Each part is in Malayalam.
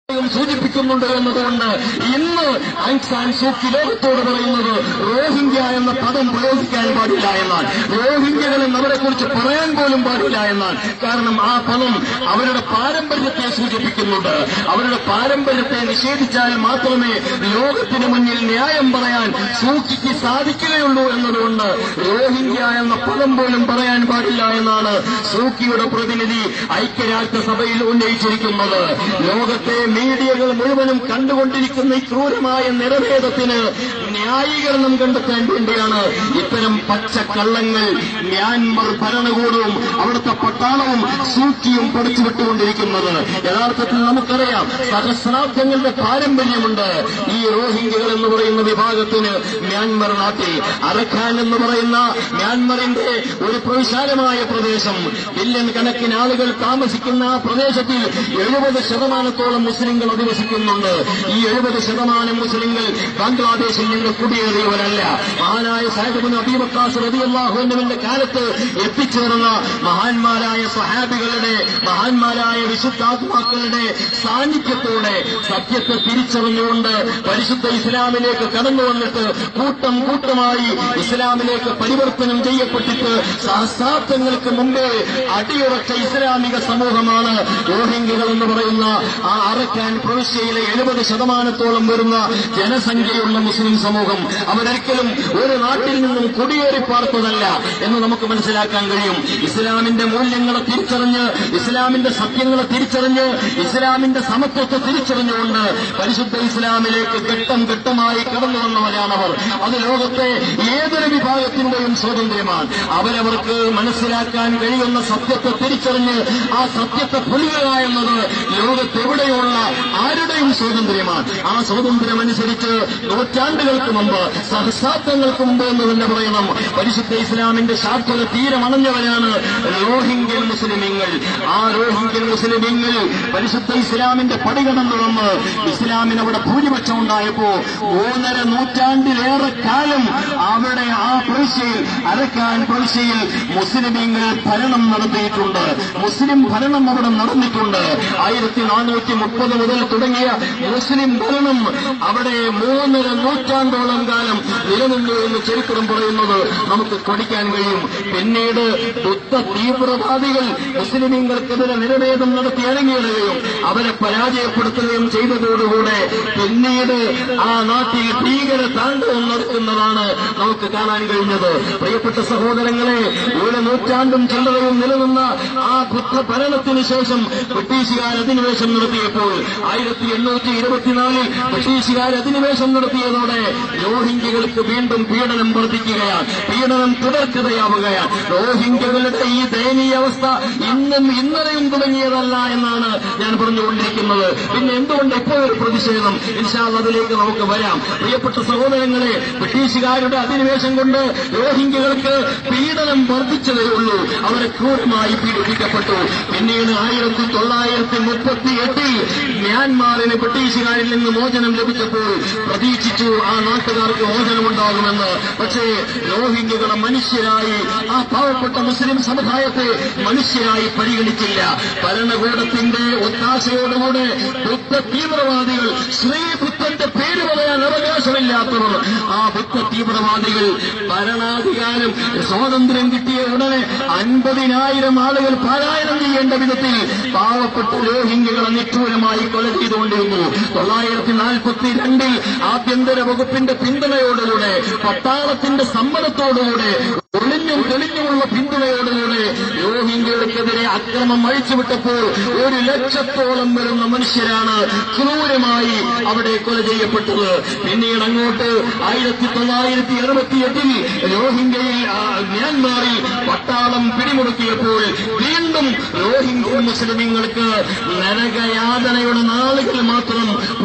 സൂചിപ്പിക്കുന്നുണ്ട് എന്നതുകൊണ്ട് ഇന്ന് ആങ് സാൻ സൂക്കി ലോകത്തോട് പറയുന്നത് റോഹിംഗ്യ എന്ന പദം പ്രയോഗിക്കാൻ പാടില്ല എന്നാണ് റോഹിംഗ്യകൾ എന്നവരെ കുറിച്ച് പറയാൻ പോലും പാടില്ല എന്നാണ് കാരണം ആ പദം അവരുടെ പാരമ്പര്യത്തെ സൂചിപ്പിക്കുന്നുണ്ട് അവരുടെ പാരമ്പര്യത്തെ നിഷേധിച്ചാൽ മാത്രമേ ലോകത്തിന് മുന്നിൽ ന്യായം പറയാൻ സൂക്കിക്ക് സാധിക്കുകയുള്ളൂ എന്നതുകൊണ്ട് റോഹിംഗ്യ എന്ന പദം പോലും പറയാൻ പാടില്ല എന്നാണ് സൂക്കിയുടെ പ്രതിനിധി ഐക്യരാഷ്ട്രസഭയിൽ ഉന്നയിച്ചിരിക്കുന്നത് ലോകത്തെ മീഡിയകൾ മുഴുവനും കണ്ടുകൊണ്ടിരിക്കുന്ന ഈ ക്രൂരമായ നിറഭേദത്തിന് ന്യായീകരണം കണ്ടെത്താൻ വേണ്ടിയാണ് ഇത്തരം പച്ചക്കള്ളങ്ങൾ മ്യാൻമർ ഭരണകൂടവും അവിടുത്തെ പട്ടാളവും സൂക്കിയും പഠിച്ചുവിട്ടുകൊണ്ടിരിക്കുന്നത് യഥാർത്ഥത്തിൽ നമുക്കറിയാം സഹസ്രാബ്ദങ്ങളുടെ പാരമ്പര്യമുണ്ട് ഈ റോഹിംഗ്യകൾ എന്ന് പറയുന്ന വിഭാഗത്തിന് മ്യാൻമർ നാട്ടിൽ അറഖാൻ എന്ന് പറയുന്ന മ്യാൻമറിന്റെ ഒരു പ്രവിശാലമായ പ്രദേശം ബില്യൺ കണക്കിന് ആളുകൾ താമസിക്കുന്ന ആ പ്രദേശത്തിൽ എഴുപത് ശതമാനത്തോളം മുസ്ലിങ്ങൾ അധിവസിക്കുന്നുണ്ട് ഈ എഴുപത് ശതമാനം മുസ്ലിങ്ങൾ ബംഗ്ലാദേശിൽ നിന്ന് കുടിയേറിയവരല്ല മഹാനായ സാഹിബിന് അബീബക്കാസ് റബിഅള്ളാഹുവിന്റെ കാലത്ത് എത്തിച്ചേർന്ന മഹാന്മാരായ സഹാബികളുടെ മഹാന്മാരായ വിശുദ്ധാത്മാക്കളുടെ സാന്നിധ്യത്തോടെ സത്യത്തെ തിരിച്ചറിഞ്ഞുകൊണ്ട് പരിശുദ്ധ ഇസ്ലാമിലേക്ക് കടന്നു വന്നിട്ട് കൂട്ടം കൂട്ടമായി ഇസ്ലാമിലേക്ക് പരിവർത്തനം ചെയ്യപ്പെട്ടിട്ട് സഹസ്രാബ്ദങ്ങൾക്ക് മുമ്പേ അടിയുറച്ച ഇസ്ലാമിക സമൂഹമാണ് റോഹിംഗ്യകൾ എന്ന് പറയുന്ന ആ അറക്കാൻ പ്രവിശ്യയിലെ എഴുപത് ശതമാനത്തോളം വരുന്ന ജനസംഖ്യയുള്ള മുസ്ലിം സമൂഹം അവരൊരിക്കലും ഒരു നാട്ടിൽ നിന്നും കുടിയേറി പാർത്തതല്ല എന്ന് നമുക്ക് മനസ്സിലാക്കാൻ കഴിയും ഇസ്ലാമിന്റെ മൂല്യങ്ങളെ തിരിച്ചറിഞ്ഞ് ഇസ്ലാമിന്റെ സത്യങ്ങളെ തിരിച്ചറിഞ്ഞ് ഇസ്ലാമിന്റെ സമത്വത്തെ തിരിച്ചറിഞ്ഞുകൊണ്ട് പരിശുദ്ധ ഇസ്ലാമിലേക്ക് ഘട്ടം ഘട്ടമായി കടന്നു വന്നവരാണവർ അത് ലോകത്തെ ഏതൊരു വിഭാഗത്തിന്റെയും സ്വാതന്ത്ര്യമാണ് അവരവർക്ക് മനസ്സിലാക്കാൻ കഴിയുന്ന സത്യത്തെ തിരിച്ചറിഞ്ഞ് ആ സത്യത്തെ പുലിയുക എന്നത് ലോകത്തെവിടെയുള്ള ആരുടെയും സ്വാതന്ത്ര്യമാണ് ആ സ്വാതന്ത്ര്യം അനുസരിച്ച് നൂറ്റാണ്ടുകൾക്ക് മുമ്പ് സഹസ്രാബ്ദങ്ങൾക്ക് മുമ്പ് എന്ന് തന്നെ പറയണം പരിശുദ്ധ ഇസ്ലാമിന്റെ ശാസ്ത്ര തീരമണഞ്ഞവരാണ് റോഹിംഗ്യൻ മുസ്ലിമീങ്ങൾ ആ റോഹിംഗ്യൻ മുസ്ലിമീങ്ങൾ പരിശുദ്ധ ഇസ്ലാമിന്റെ പടികടന്നു വന്ന് ഇസ്ലാമിന് അവിടെ ഭൂരിപക്ഷം ഉണ്ടായപ്പോ മൂന്നര നൂറ്റാണ്ടിലേറെ കാലം അവിടെ ആ പ്രവിശ്യയിൽ അരക്കാൻ പ്രവിശ്യയിൽ മുസ്ലിമീങ്ങൾ ഭരണം നടത്തിയിട്ടുണ്ട് മുസ്ലിം ഭരണം അവിടെ നടന്നിട്ടുണ്ട് ആയിരത്തി നാനൂറ്റി മുപ്പത് മുതൽ തുടങ്ങിയ മുസ്ലിം ഭരണം അവിടെ മൂന്നര നൂറ്റാണ്ടോളം കാലം നിലനിന്നു എന്ന് ചരിത്രം പറയുന്നത് നമുക്ക് പഠിക്കാൻ കഴിയും പിന്നീട് ബുദ്ധ തീവ്രവാദികൾ മുസ്ലിമീങ്ങൾക്കെതിരെ നിരവേദം നടത്തി ഇറങ്ങിയിടുകയും അവരെ പരാജയപ്പെടുത്തുകയും ചെയ്തതോടുകൂടെ പിന്നീട് ആ നാട്ടിൽ ഭീകര താണ്ഡവം നടത്തുന്നതാണ് നമുക്ക് കാണാൻ കഴിഞ്ഞത് പ്രിയപ്പെട്ട സഹോദരങ്ങളെ ഒരു നൂറ്റാണ്ടും ചില്ലറയും നിലനിന്ന ആ ബുദ്ധ ഭരണത്തിന് ശേഷം ബ്രിട്ടീഷുകാർ അധിനിവേശം നടത്തിയപ്പോൾ ആയിരത്തി എണ്ണൂറ്റി ഇരുപത്തിനാലിൽ ബ്രിട്ടീഷുകാർ അധിനിവേശം നടത്തിയതോടെ രോഹിംഗ്യകൾക്ക് വീണ്ടും പീഡനം വർദ്ധിക്കുകയാണ് പീഡനം തുടർക്കഥയാവുകയാണ് രോഹിംഗ്യകളുടെ ഈ ദയനീയ അവസ്ഥ ഇന്നും ഇന്നലെയും തുടങ്ങിയതല്ല എന്നാണ് ഞാൻ പറഞ്ഞുകൊണ്ടിരിക്കുന്നത് പിന്നെ എന്തുകൊണ്ട് ഇപ്പോൾ ഒരു പ്രതിഷേധം ഇൻഷാല് അതിലേക്ക് നമുക്ക് വരാം പ്രിയപ്പെട്ട സഹോദരങ്ങളെ ബ്രിട്ടീഷുകാരുടെ അധിനിവേശം കൊണ്ട് രോഹിംഗ്യകൾക്ക് പീഡനം വർദ്ധിച്ചതേ ഉള്ളൂ അവരെ ക്രൂരമായി പീഡിപ്പിക്കപ്പെട്ടു പിന്നീട് ആയിരത്തി തൊള്ളായിരത്തി മുപ്പത്തി എട്ടിൽ മ്യാൻമാറിന് ബ്രിട്ടീഷുകാരിൽ നിന്ന് മോചനം ലഭിച്ചപ്പോൾ പ്രതീക്ഷിച്ചു ആ നാട്ടുകാർക്ക് മോചനമുണ്ടാകുമെന്ന് പക്ഷേ രോഹിംഗ്യകളെ മനുഷ്യരായി ആ പാവപ്പെട്ട മുസ്ലിം സമുദായത്തെ മനുഷ്യരായി പരിഗണിച്ചില്ല ഭരണകൂടത്തിന്റെ ഒത്താശയോടുകൂടെ ബുദ്ധ തീവ്രവാദികൾ ശ്രീബുദ്ധന്റെ പേര് പറയാൻ അവകാശമില്ലാത്തവർ ആ ബുദ്ധ തീവ്രവാദികൾ ഭരണാധികാരം സ്വാതന്ത്ര്യം കിട്ടിയ ഉടനെ അൻപതിനായിരം ആളുകൾ പാരായണം ചെയ്യേണ്ട വിധത്തിൽ പാവപ്പെട്ട രോഹിംഗ്യകളെ നിഷ്ഠൂരമായി കൊല ചെയ്തുകൊണ്ടിരുന്നു തൊള്ളായിരത്തി നാൽപ്പത്തി രണ്ടിൽ ആഭ്യന്തര വകുപ്പിന്റെ പിന്തുണയോടുകൂടെ പട്ടാളത്തിന്റെ സമ്മതത്തോടുകൂടെ ഒളിഞ്ഞും തെളിഞ്ഞുമുള്ള പിന്തുണയോടുകൂടെ രോഹിംഗ്യകൾക്കെതിരെ അക്രമം അഴിച്ചുവിട്ടപ്പോൾ ഒരു ലക്ഷത്തോളം വരുന്ന മനുഷ്യരാണ് ക്രൂരമായി അവിടെ കൊല ചെയ്യപ്പെട്ടത് പിന്നീട് അങ്ങോട്ട് ആയിരത്തി തൊള്ളായിരത്തി അറുപത്തിയെട്ടിൽ രോഹിംഗ്യയിൽ ആ, മ്യാൻമാറിൽ പട്ടാളം പിടിമുറുക്കിയപ്പോൾ വീണ്ടും രോഹിംഗ്യ മുസ്ലിമീങ്ങൾക്ക് നരകയാതനയുടെ നാളുകൾ മാത്രം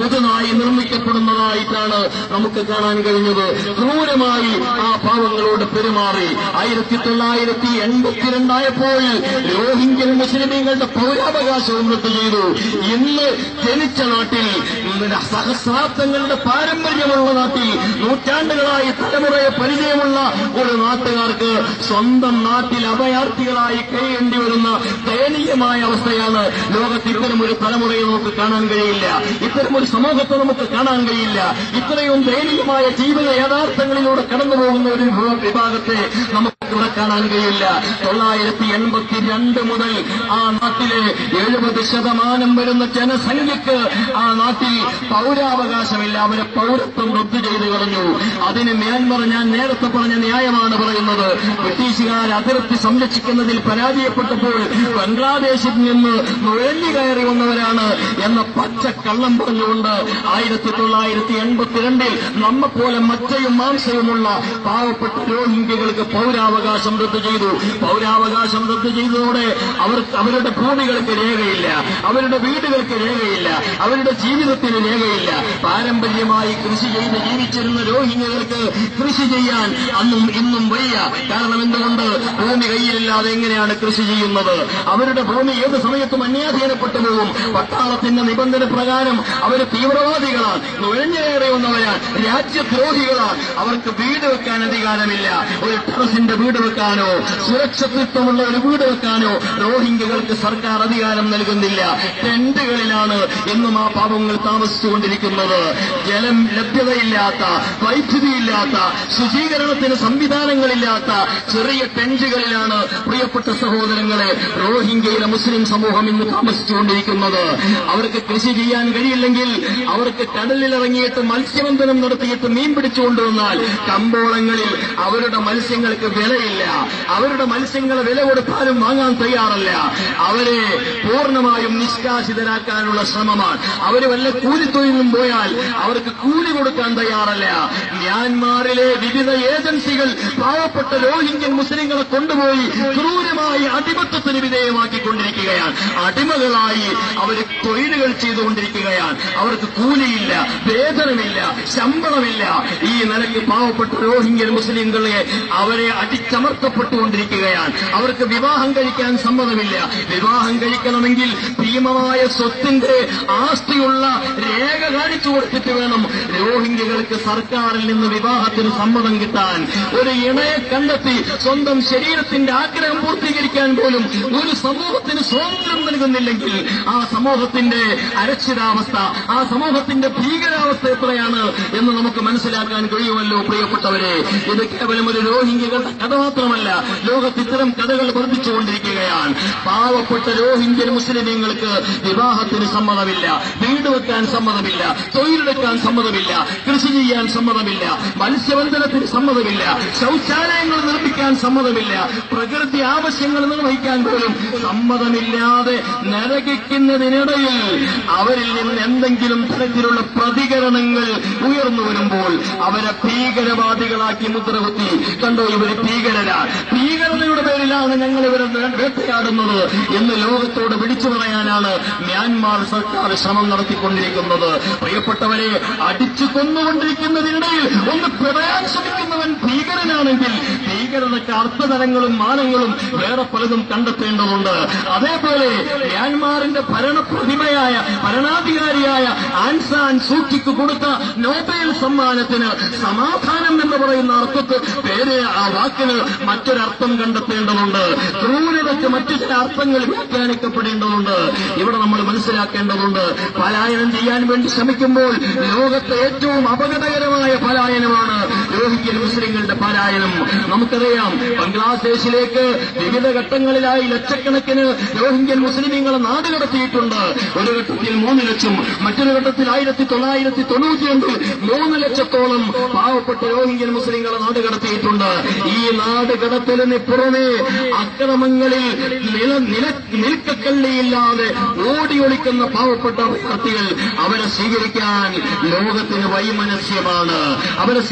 പുതുതായി നിർമ്മിക്കപ്പെടുന്നതായിട്ടാണ് നമുക്ക് കാണാൻ കഴിഞ്ഞത് ക്രൂരമായി ആ പാവങ്ങളോട് പെരുമാറി ആയിരത്തി തൊള്ളായിരത്തി എൺപത്തിരണ്ടായപ്പോൾ രോഹിംഗ്യൻ മുസ്ലിമീങ്ങളുടെ പൗരാവകാശവും റദ്ദു ചെയ്തു ഇന്ന് ജനിച്ച നാട്ടിൽ ഇന്ന് സഹസ്രാബ്ദങ്ങളുടെ പാരമ്പര്യമുള്ള നാട്ടിൽ നൂറ്റാണ്ടുകളായി തലമുറയെ പരിചയമുള്ള ഒരു നാട്ടുകാർക്ക് സ്വന്തം നാട്ടിൽ അഭയാർത്ഥികളായി കഴിയേണ്ടി വരുന്ന ദയനീയമായ അവസ്ഥയാണ് ലോകത്ത് ഇത്തരം ഒരു തലമുറയെ നമുക്ക് കാണാൻ കഴിയില്ല ഇത്തരം ഒരു സമൂഹത്തെ നമുക്ക് കാണാൻ കഴിയില്ല ഇത്രയും ദയനീയമായ ജീവിത യഥാർത്ഥങ്ങളിലൂടെ കടന്നു പോകുന്ന ഒരു വിഭാഗത്തെ നമുക്ക് ഇവിടെ കാണാൻ കഴിയില്ല തൊള്ളായിരത്തി എൺപത്തി രണ്ട് മുതൽ ആ നാട്ടിലെ എഴുപത് ശതമാനം വരുന്ന ജനസംഖ്യക്ക് ആ നാട്ടിൽ പൗരാവകാശമില്ല അവരെ പൗരത്വം റദ്ദു ചെയ്ത് കളഞ്ഞു അതിന് മ്യാൻമർ ഞാൻ നേരത്തെ പറഞ്ഞ ന്യായമാണ് പറയുന്നത് ബ്രിട്ടീഷുകാർ അതിർത്തി സംരക്ഷിക്കുന്നതിൽ പരാജയപ്പെട്ടപ്പോൾ ബംഗ്ലാദേശിൽ നിന്ന് നുഴഞ്ഞു കയറി വന്നവരാണ് എന്ന പച്ച കള്ളം പറഞ്ഞുകൊണ്ട് ആയിരത്തി തൊള്ളായിരത്തി എൺപത്തിരണ്ടിൽ നമ്മെപ്പോലെ മറ്റയും മാംസവുമുള്ള പാവപ്പെട്ട രോഹിംഗ്യകൾക്ക് പൗരാവകാശം റദ്ദു ചെയ്തു പൗരാവകാശം റദ്ദു ചെയ്തതോടെ അവർക്ക് അവരുടെ ഭൂമികൾക്ക് രേഖയില്ല അവരുടെ വീടുകൾക്ക് രേഖയില്ല അവരുടെ ജീവിതത്തിന് രേഖയില്ല പാരമ്പര്യമായി കൃഷി ചെയ്ത് ജീവിച്ചിരുന്ന രോഹിംഗ്യകൾക്ക് കൃഷി ചെയ്യാൻ അന്നും ഇന്നും വയ്യ കാരണം എന്തുകൊണ്ട് ഭൂമി കയ്യിലില്ലാതെ എങ്ങനെയാണ് കൃഷി ചെയ്യുന്നത് അവരുടെ ഭൂമി ഏത് സമയത്തും അന്യാധീനപ്പെട്ടു പോകും പട്ടാളത്തിന്റെ നിബന്ധന പ്രകാരം അവർ തീവ്രവാദികളാണ് നുഴഞ്ഞുകയറി വന്നവരാണ് രാജ്യദ്രോഹികളാണ് അവർക്ക് വീട് വെക്കാൻ അധികാരമില്ല ഒരു ടെറസിന്റെ വീട് വെക്കാനോ സുരക്ഷിതത്വമുള്ള ഒരു വീട് വെക്കാനോ റോഹിംഗ്യകൾക്ക് സർക്കാർ അധികാരം നൽകുന്നില്ല ടെന്റുകളിലാണ് എന്നും ആ പാവങ്ങൾ താമസിച്ചുകൊണ്ടിരിക്കുന്നത് ജലം ലഭ്യതയില്ലാത്ത വൈദ്യുതിയില്ലാത്ത ശുചീകരണത്തിന് സംവിധാനങ്ങളില്ലാത്ത ചെറിയ ടെന്റുകളിലാണ് പ്രിയപ്പെട്ട സഹോദരങ്ങളെ റോഹിംഗ്യയിലെ മുസ്ലിം സമൂഹം ഇന്ന് താമസിച്ചുകൊണ്ടിരിക്കുന്നത് അവർക്ക് കൃഷി ചെയ്യാൻ കഴിയില്ലെങ്കിൽ അവർക്ക് കടലിലിറങ്ങിയിട്ട് മത്സ്യബന്ധനം നടത്തിയിട്ട് മീൻ പിടിച്ചുകൊണ്ടുവന്നാൽ കമ്പോളങ്ങളിൽ അവരുടെ മത്സ്യങ്ങൾക്ക് വിലയില്ല അവരുടെ മത്സ്യങ്ങളെ വില കൊടുത്താലും വാങ്ങാൻ തയ്യാറല്ല അവരെ പൂർണ്ണമായും നിഷ്കാസിതരാക്കാനുള്ള ശ്രമമാണ് അവർ വല്ല കൂലിത്തൊഴിലും പോയാൽ അവർക്ക് കൂലി കൊടുക്കാൻ തയ്യാറല്ല മ്യാൻമാറിലെ വിവിധ ഏജൻസികൾ പാവപ്പെട്ട രോഹിംഗ്യൻ മുസ്ലിങ്ങളെ കൊണ്ടുപോയി ക്രൂരമായി അടിമത്തത്തിന് വിധേയമാക്കിക്കൊണ്ടിരിക്കുകയാണ് അടിമകളായി അവർ തൊഴിലുകൾ ചെയ്തുകൊണ്ടിരിക്കുകയാണ് അവർക്ക് കൂലിയില്ല വേതനമില്ല ശമ്പളമില്ല ഈ നിലയ്ക്ക് പാവപ്പെട്ട രോഹിംഗ്യൻ മുസ്ലിങ്ങളെ അവരെ അടിച്ചമർത്തപ്പെട്ടുകൊണ്ടിരിക്കുകയാണ് അവർക്ക് വിവാഹം കഴിക്കാൻ സമ്മതമില്ല വിവാഹം കഴിക്കണമെങ്കിൽ ഭീമമായ സ്വത്തിന്റെ ആസ്തിയുള്ള രേഖ കാണിച്ചു കൊടുത്തിട്ട് വേണം രോഹിംഗ്യകൾക്ക് സർക്കാരിൽ നിന്ന് വിവാഹത്തിന് സമ്മതം കിട്ടാൻ ഒരു ഇണയെ കണ്ടെത്തി സ്വന്തം ശരീരത്തിന്റെ ആഗ്രഹം പൂർത്തീകരിക്കാൻ പോലും ഒരു സമൂഹത്തിന് സ്വാതന്ത്ര്യം നൽകുന്നില്ലെങ്കിൽ ആ സമൂഹത്തിന്റെ അരക്ഷിതാവസ്ഥ ആ സമൂഹത്തിന്റെ ഭീകരാവസ്ഥ എത്രയാണ് എന്ന് നമുക്ക് മനസ്സിലാക്കാൻ കഴിയുമല്ലോ പ്രിയപ്പെട്ടവരെ ഇത് കേവലം ഒരു രോഹിംഗ്യകളുടെ കഥ മാത്രമല്ല ലോകത്ത് ഇത്തരം കഥകൾ വർദ്ധിച്ചുകൊണ്ടിരിക്കുകയാണ് പാവപ്പെട്ട രോഹിംഗ്യൻ മുസ്ലിമീങ്ങൾക്ക് വിവാഹത്തിന് സമ്മതമില്ല വീട് വെക്കാൻ സമ്മതമില്ല തൊഴിലെടുക്കാൻ സമ്മതമില്ല കൃഷി ചെയ്യാൻ സമ്മതമില്ല മത്സ്യബന്ധനത്തിന് സമ്മതമില്ല ശൗചാലയങ്ങൾ നിർമ്മിക്കാൻ സമ്മതമില്ല പ്രകൃതി ആവശ്യങ്ങൾ നിർവഹിക്കാൻ പോലും സമ്മതമില്ലാതെ നരകിക്കുന്നതിനിടയിൽ അവരിൽ നിന്ന് എന്തെങ്കിലും തരത്തിലുള്ള പ്രതികരണങ്ങൾ ഉയർന്നു വരുമ്പോൾ അവരെ ഭീകരവാദികളാക്കി മുദ്രകുത്തി കണ്ടോ ഇവർ ഭീകരരാണ് ഭീകരതയുടെ പേരിലാണ് ഞങ്ങൾ ഇവരെ വേ- വേട്ടയാടുന്നത് എന്ന് ലോകത്തോട് വിളിച്ചു പറയാനാണ് മ്യാൻമാർ സർക്കാർ ശ്രമം നടത്തിക്കൊണ്ടിരിക്കുന്നത് പ്രിയപ്പെട്ടവരെ അടിച്ചു കൊന്നുകൊണ്ടിരിക്കുന്നതിനിടയിൽ ഒന്ന് പിടയാൻ ശ്രമിക്കുന്നവൻ ഭീകരനാണെങ്കിൽ ഭീകരതയ്ക്ക് അർത്ഥതലങ്ങളും മാനങ്ങളും വേറെ പലതും കണ്ടെത്തേണ്ടതുണ്ട് അതേപോലെ മ്യാൻമാറിന്റെ ഭരണപ്രതിമയായ ഭരണാധികാരിയായ ആൻസാൻ സൂക്കിക്ക് കൊടുത്ത നോബൽ സമ്മാനത്തിന് സമാധാനം എന്ന് പറയുന്ന അർത്ഥത്തിൽ പേര് ആ വാക്കിന് മറ്റൊരർത്ഥം കണ്ടെത്തേണ്ടതുണ്ട് ക്രൂരതയ്ക്ക് മറ്റു ചില അർത്ഥങ്ങൾ വ്യാഖ്യാനിക്കപ്പെടേണ്ടതുണ്ട് ഇവിടെ നമ്മൾ മനസ്സിലാക്കേണ്ടതുണ്ട് പലായനം ചെയ്യാൻ വേണ്ടി ശ്രമിക്കുമ്പോൾ ലോകത്തെ ഏറ്റവും അപകടകരമായ പലായനമാണ് രോഹിംഗ്യൻ മുസ്ലിങ്ങളുടെ പലായനം നമുക്കറിയാം ബംഗ്ലാദേശിലേക്ക് വിവിധ ഘട്ടങ്ങളിലായി ലക്ഷക്കണക്കിന് രോഹിംഗ്യൻ മുസ്ലിമീങ്ങളെ നാട് കടത്തിയിട്ടുണ്ട് ഒരു ഘട്ടത്തിൽ മൂന്ന് ലക്ഷം മറ്റൊരു ഘട്ടത്തിൽ ആയിരത്തി തൊള്ളായിരത്തി തൊണ്ണൂറ്റിരണ്ടിൽ മൂന്ന് ലക്ഷത്തോളം പാവപ്പെട്ട രോഹിംഗ്യൻ മുസ്ലിങ്ങളെ നാട് കടത്തിയിട്ടുണ്ട് ഈ നാട് കടത്തലിന് പുറമെ അക്രമങ്ങളിൽ നില നില നിൽക്കക്കള്ളിയില്ലാതെ ഓടിയൊളിക്കുന്ന പാവപ്പെട്ട വിദ്യാർത്ഥികൾ അവരെ സ്വീകരിക്കാൻ ലോകത്തിന് വൈമനസ്യമാണ് അവരെ സ്വീകരിക്കാൻ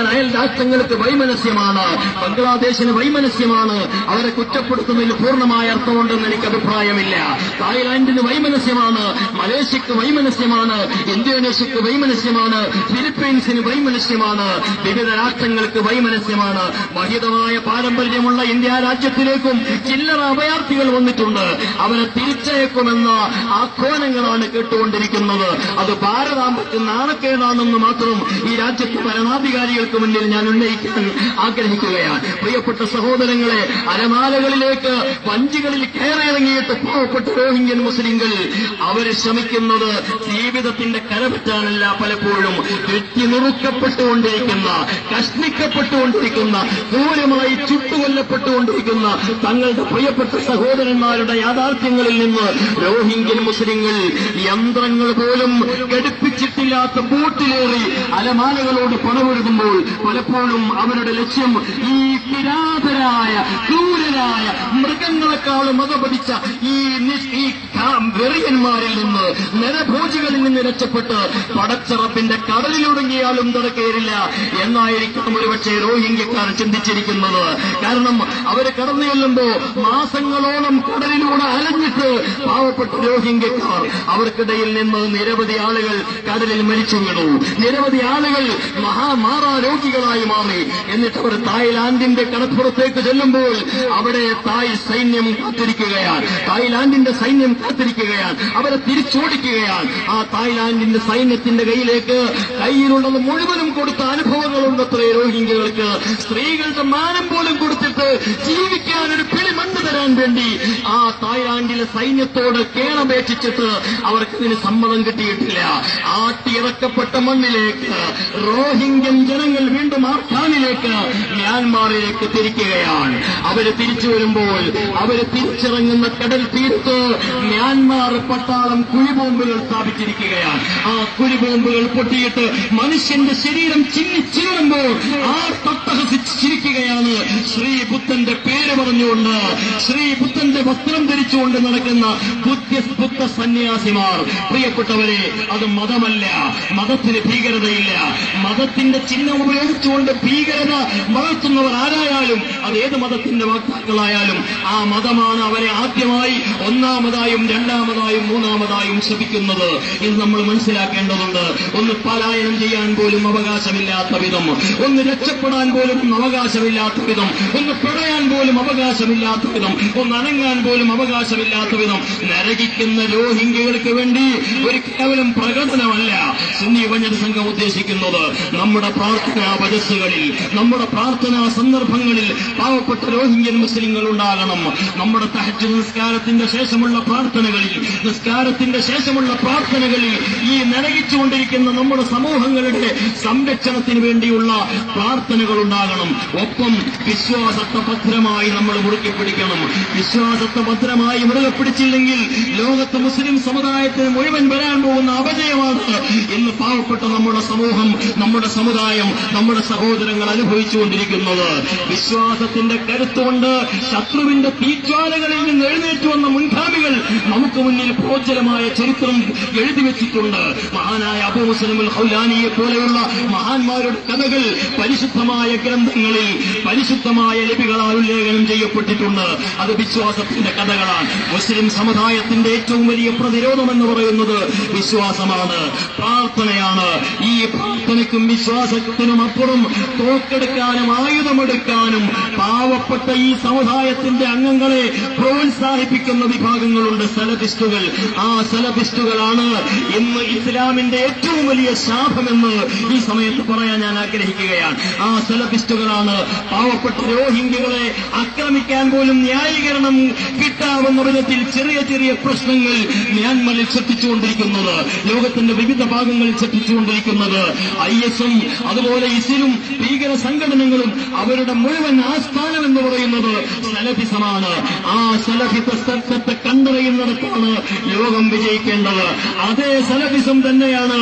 ഞാൻ അയൽ രാഷ്ട്രങ്ങൾക്ക് വൈമനസ്യമാണ് ബംഗ്ലാദേശിന് വൈമനസ്യമാണ് അവരെ കുറ്റപ്പെടുത്തുന്നതിൽ പൂർണ്ണമായ അർത്ഥമുണ്ടെന്ന് എനിക്ക് അഭിപ്രായമില്ല തായ്ലാന്റിന് വൈമനസ്യമാണ് മലേഷ്യക്ക് വൈമനസ്യമാണ് ഇന്തോനേഷ്യക്ക് വൈമനസ്യമാണ് ഫിലിപ്പീൻസിന് വൈമനസ്യമാണ് വിവിധ രാഷ്ട്രങ്ങൾക്ക് വൈമനസ്യമാണ് മഹിതമായ പാരമ്പര്യമുള്ള ഇന്ത്യ രാജ്യത്തിലേക്കും ചില്ലറ അഭയാർത്ഥികൾ വന്നിട്ടുണ്ട് അവരെ തിരിച്ചയക്കുമെന്ന ആഹ്വാനങ്ങളാണ് കേട്ടുകൊണ്ടിരിക്കുന്നത് അത് ഭാരതാമ്പക്ക് നാണക്കേടാണെന്ന് മാത്രം ഈ രാജ്യത്തെ ഭരണാധികാരികൾക്ക് മുന്നിൽ ഞാൻ ഉന്നയിക്കാൻ ആഗ്രഹിക്കുകയാണ് പ്രിയപ്പെട്ട സഹോദരങ്ങളെ അരമാലകളിലേക്ക് വഞ്ചികളിൽ കയറിയിറങ്ങിയിട്ട് പാവപ്പെട്ട റോഹിംഗ്യൻ മുസ്ലിങ്ങൾ അവര് ശ്രമിക്കുന്നത് ജീവിതത്തിന്റെ കരപറ്റാനല്ല പലപ്പോഴും വെട്ടി നുറുക്കപ്പെട്ടുകൊണ്ടിരിക്കുന്ന കഷ്ണിക്കപ്പെട്ടുകൊണ്ടിരിക്കുന്ന ക്രൂരമായി ചുട്ടുകൊല്ലപ്പെട്ടുകൊണ്ടിരിക്കുന്ന തങ്ങളുടെ പ്രിയപ്പെട്ട സഹോദരന്മാരുടെ യാഥാർത്ഥ്യങ്ങളിൽ നിന്ന് രോഹിംഗ്യൻ മുസ്ലിങ്ങൾ യന്ത്രങ്ങൾ പോലും ഘടിപ്പിച്ചിട്ടില്ലാത്ത ബോട്ടിലേറി അലമാലകളോട് പണമെഴുതുമ്പോൾ പലപ്പോഴും അവരുടെ ലക്ഷ്യം ഈ കിരാതരായ ക്രൂരരായ മൃഗങ്ങളെക്കാളും മതപതിച്ച ഈ നി- ഈ കാ- വെറിയന്മാരിൽ നിന്ന് നരഭോജികളിൽ നിന്ന് രക്ഷപ്പെട്ട് പടച്ചറപ്പിന്റെ കടലിലൊടുങ്ങിയാലും നടക്കേറില്ല എന്നായിരിക്കണം ഒരുപക്ഷെ രോഹിംഗ്യക്കാർ ചിന്തിച്ചിരിക്കുന്നത് കാരണം അവര് കടന്നു ചെല്ലുമ്പോ മാസങ്ങളോളം കടലിലൂടെ അലഞ്ഞിട്ട് പാവപ്പെട്ട രോഹിംഗ്യക്കാർ അവർക്കിടയിൽ നിന്ന് നിരവധി ആളുകൾ കടലിൽ മരിച്ചു വീണു നിരവധി ആളുകൾ മഹാമാറാ രോഗികളായി മാറി എന്നിട്ട് അവർ തായ്ലാന്റിന്റെ കടപ്പുറത്തേക്ക് ചെല്ലുമ്പോൾ അവിടെ തായ് സൈന്യം കാത്തിരിക്കുകയാണ് തായ്ലാന്റിന്റെ സൈന്യം കാത്തിരിക്കുകയാണ് അവരെ തിരിച്ചോടിക്കുകയാണ് ആ തായ്ലാന്റിന്റെ സൈന്യത്തിന്റെ കയ്യിലേക്ക് കയ്യിലുള്ളത് മുഴുവനും കൊടുത്ത അനുഭവങ്ങളുണ്ടത്രേ രോഹിംഗ്യകൾക്ക് സ്ത്രീകളുടെ മാനം പോലും കൊടുത്തിട്ട് ജീവിക്കാൻ ഒരു പിടി മണ്ണ് തരാൻ വേണ്ടി ആ തായ്ലാന്റിലെ സൈന്യത്തോട് കേണപേക്ഷിച്ചിട്ട് അവർക്ക് ഇതിന് സമ്മതം കിട്ടിയിട്ടില്ല ആട്ടിയിറക്കപ്പെട്ട മണ്ണിലേക്ക് റോഹിംഗ്യൻ ജനങ്ങൾ വീണ്ടും ആർഖാനിലേക്ക് മ്യാൻമാറിലേക്ക് തിരിക്കുകയാണ് അവര് തിരിച്ചു വരുമ്പോൾ അവര് തിരിച്ചിറങ്ങുന്ന കടൽ തീരത്ത് മ്യാൻമാർ പട്ടാളം കുഴിബോംബുകൾ സ്ഥാപിച്ചിരിക്കുകയാണ് ആ കുഴിബോംബുകൾ പൊട്ടിയിട്ട് മനുഷ്യന്റെ ശരീരം ചിന്നിച്ചിരുമ്പോൾ ആ തട്ടഹസിച്ച് ചിരിക്കുകയാണ് ശ്രീബുദ്ധന്റെ പേര് പറഞ്ഞുകൊണ്ട് ശ്രീബുദ്ധന്റെ വസ്ത്രം ധരിച്ചുകൊണ്ട് നടക്കുന്ന ബുദ്ധിസ്ബുദ്ധ സന്യാസിമാർ പ്രിയപ്പെട്ടവരെ അത് മതമല്ല മതത്തിന് ഭീകരതയില്ല മതത്തിന്റെ ചിഹ്നം ഉപയോഗിച്ചുകൊണ്ട് ഭീകരത വളർത്തുന്നവർ ആരായാലും അത് ഏത് മതത്തിന്റെ വക്താക്കളായാലും ആ മതമാണ് അവരെ ആദ്യമായി ഒന്നാമതായും രണ്ടാമതായും മൂന്നാമതായും ശപിക്കുന്നത് ഇത് നമ്മൾ മനസ്സിലാക്കേണ്ടതുണ്ട് ഒന്ന് പലായനം ചെയ്യാൻ പോലും അവകാശമില്ലാത്ത വിധം ഒന്ന് രക്ഷപ്പെടാൻ പോലും അവകാശമില്ലാത്ത വിധം ഒന്ന് പിടയാൻ പോലും അവകാശമില്ലാത്ത വിധം ഒന്ന് അനങ്ങാൻ പോലും അവകാശമില്ലാത്ത വിധം നരകിക്കുന്ന രോഹിംഗ്യകൾക്ക് വേണ്ടി ഒരു കേവലം പ്രകടനമല്ല സുന്നി വനിത സംഘം ഉദ്ദേശിക്കുന്നത് നമ്മുടെ പ്രാർത്ഥനാ വജസ്സുകളിൽ നമ്മുടെ പ്രാർത്ഥനാ സന്ദർഭങ്ങളിൽ പാവപ്പെട്ട രോഹിംഗ്യൻ മുസ്ലിങ്ങൾ ഉണ്ടാകണം നമ്മുടെ തഹജ് നിസ്കാരത്തിന്റെ ശേഷമുള്ള പ്രാർത്ഥനകളിൽ നിസ്കാരത്തിന്റെ ശേഷമുള്ള പ്രാർത്ഥനകളിൽ ഈ നരകിച്ചുകൊണ്ടിരിക്കുന്ന നമ്മുടെ സമൂഹങ്ങളുടെ സംരക്ഷണത്തിന് വേണ്ടിയുള്ള പ്രാർത്ഥനകൾ ഉണ്ടാകണം ഒപ്പം വിശ്വാസത്തെ ഭദ്രമായി നമ്മൾ മുറുക്കി പിടിക്കണം വിശ്വാസത്തെ ഭദ്രമായി മുറുകെ പിടിച്ചില്ലെങ്കിൽ ലോകത്ത് മുസ്ലിം സമുദായത്തിന് മുഴുവൻ വരാൻ പോകുന്ന അപജയമാണ് ഇന്ന് പാവപ്പെട്ട നമ്മുടെ സമൂഹം നമ്മുടെ സമുദായം നമ്മുടെ സഹോദരങ്ങൾ അനുഭവിച്ചുകൊണ്ടിരിക്കുന്നത് വിശ്വാസത്തിന്റെ കരുത്തുകൊണ്ട് ശത്രുവിന്റെ തീജ്വാലകളിൽ നിന്ന് എഴുന്നേറ്റ് വന്ന മുൻഗാമികൾ നമുക്ക് മുന്നിൽ പ്രോജ്വലമായ ചരിത്രം എഴുതി വെച്ചിട്ടുണ്ട് മഹാനായ അബൂ മുസ്ലിമുൽ ഹൗലാനിയെ പോലെയുള്ള മഹാന്മാരുടെ കഥകൾ പരിശുദ്ധമായ ഗ്രന്ഥങ്ങളിൽ പരിശുദ്ധമായ ലിപികളാൽ ഉല്ലേഖനം ചെയ്യപ്പെട്ടിട്ടുണ്ട് അത് വിശ്വാസത്തിന്റെ കഥകളാണ് മുസ്ലിം സമുദായത്തിന്റെ ഏറ്റവും വലിയ പ്രതിരോധം എന്ന് പറയുന്നത് വിശ്വാസമാണ് പ്രാർത്ഥനയാണ് ഈ പ്രാർത്ഥനയ്ക്കും വിശ്വാസത്തിനും അപ്പുറം തോക്കെടുക്കാനും ആയുധമെടുക്കാനും പാവപ്പെട്ട ഈ സമുദായത്തിന്റെ അംഗങ്ങളെ പ്രോത്സാഹിപ്പിക്കുന്ന വിഭാഗങ്ങളുണ്ട് സലഫിസ്റ്റുകൾ ആ സലഫിസ്റ്റുകളാണ് ഇന്ന് ഇസ്ലാമിന്റെ ഏറ്റവും വലിയ ശാപമെന്ന് ഈ സമയത്ത് പറയാൻ ഞാൻ ആഗ്രഹിക്കുകയാണ് ആ സലഫിസ്റ്റുകളാണ് പാവപ്പെട്ട രോഹിംഗ്യകളെ ആക്രമിക്കാൻ പോലും ന്യായീകരണം കിട്ടാവുന്ന വിധത്തിൽ ചെറിയ ചെറിയ പ്രശ്നങ്ങൾ മ്യാൻമറിൽ സൃഷ്ടിച്ചുകൊണ്ടിരിക്കുന്നത് ലോകത്തിന്റെ വിവിധ ഭാഗങ്ങളിൽ സൃഷ്ടിച്ചുകൊണ്ടിരിക്കുന്നത് ഐ എസും അതുപോലെ ഇസിലും ഭീകര സംഘടനകളും അവരുടെ മുഴുവൻ ആസ്ഥാനം എന്ന് പറയുന്നത് സലഫിസമാണ് ആ സലഫിസത്തെ കണ്ടറിയുന്നിടത്താണ് ലോകം വിജയിക്കേണ്ടത് അതേ സലഫിസം തന്നെയാണ്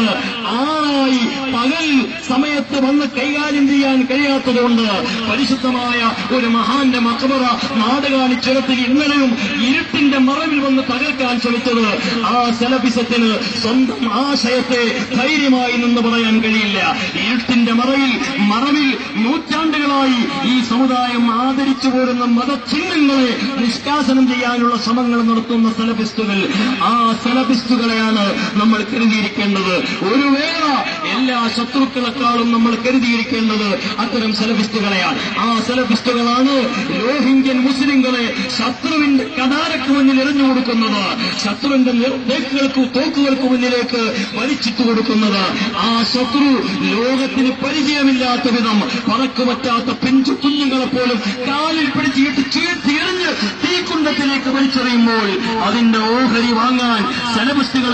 ആളായി പകൽ സമയത്ത് വന്ന് കൈകാര്യം ചെയ്യാൻ കഴിയാത്തതുകൊണ്ട് പരിശുദ്ധമായ ഒരു മഹാന്റെ മക്ബറ നാട് കാണിച്ചുരത്തിൽ ഇന്നലെയും ഇരുട്ടിന്റെ മറവിൽ വന്ന് തകർക്കാൻ ശ്രമിച്ചത് ആ സലഫിസത്തിന് സ്വന്തം ആശയത്തെ ധൈര്യമായി നിന്ന് പറയാൻ കഴിയില്ല ഇരുട്ടിന്റെ മറവിൽ മറയിൽ മറവിൽ നൂറ്റാണ്ടുകളായി ഈ സമുദായം ആദരിച്ചു പോരുന്ന മതചിഹ്നങ്ങളെ നിഷ്കാസനം ചെയ്യാനുള്ള ശ്രമങ്ങൾ നടത്തുന്ന സെലഫിസ്റ്റുകൾ ആ സെലഫിസ്റ്റുകളെയാണ് നമ്മൾ കരുതിയിരിക്കേണ്ടത് ഒരു വേള എല്ലാ ശത്രുക്കളെക്കാളും നമ്മൾ കരുതിയിരിക്കേണ്ടത് അത്തരം സെലഫിസ്റ്റുകളെയാണ് ആ സെലഫിസ്റ്റുകളാണ് രോഹിംഗ്യൻ മുസ്ലിങ്ങളെ ശത്രുവിന്റെ കടാരക്ക് മുന്നിൽ എറിഞ്ഞു കൊടുക്കുന്നത് ശത്രുവിന്റെ തേക്കുകൾക്ക് തോക്കുകൾക്ക് മുന്നിലേക്ക് വലിച്ചിട്ട് കൊടുക്കുന്നത് ആ ശത്രു ലോകത്തിന് പരിചയമില്ലാത്ത വിധം പറക്കുപറ്റാത്ത പിഞ്ചു കുഞ്ഞുങ്ങളെ പോലും കാലിൽ പിടിച്ചിട്ട് ചീർത്തി എറിഞ്ഞ് തീക്കുണ്ടത്തിലേക്ക് വലിച്ചെറിയുമ്പോൾ അതിന്റെ ഓഹരി വാങ്ങാൻ സെലബസ്റ്റുകൾ